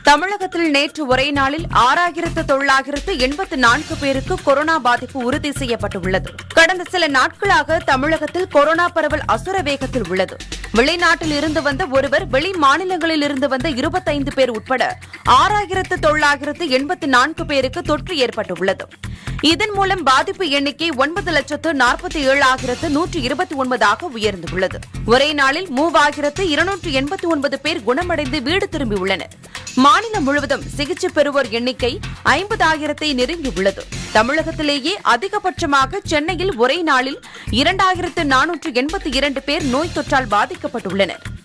தமிழகத்தில் நேற்று ஒரே நாளில் ஆறாயிரத்து தொள்ளாயிரத்து எண்பத்து நான்கு பேருக்கு கொரோனா பாதிப்பு உறுதி செய்யப்பட்டுள்ளது கடந்த சில நாட்களாக தமிழகத்தில் கொரோனா பரவல் அசுர வேகத்தில் உள்ளது வெளிநாட்டில் இருந்து வந்த ஒருவர் வெளி மாநிலங்களில் இருந்து வந்த இருபத்தைந்து பேர் உட்பட ஆறாயிரத்து தொள்ளாயிரத்து எண்பத்து நான்கு பேருக்கு தொற்று ஏற்பட்டுள்ளது இதன் மூலம் பாதிப்பு எண்ணிக்கை ஒன்பது லட்சத்து நாற்பத்தி ஏழாயிரத்து நூற்று இருபத்தி ஒன்பதாக உயர்ந்துள்ளது ஒரே நாளில் மூவாயிரத்து இருநூற்று எண்பத்தி ஒன்பது பேர் குணமடைந்து வீடு திரும்பியுள்ளனர் மாநிலம் முழுவதும் சிகிச்சை பெறுவோர் எண்ணிக்கை ஐம்பதாயிரத்தை நெருங்கியுள்ளது தமிழகத்திலேயே அதிகபட்சமாக சென்னையில் ஒரே நாளில் இரண்டாயிரத்து நானூற்று எண்பத்தி இரண்டு பேர் நோய் தொற்றால் பாதிக்கப்பட்டுள்ளனர்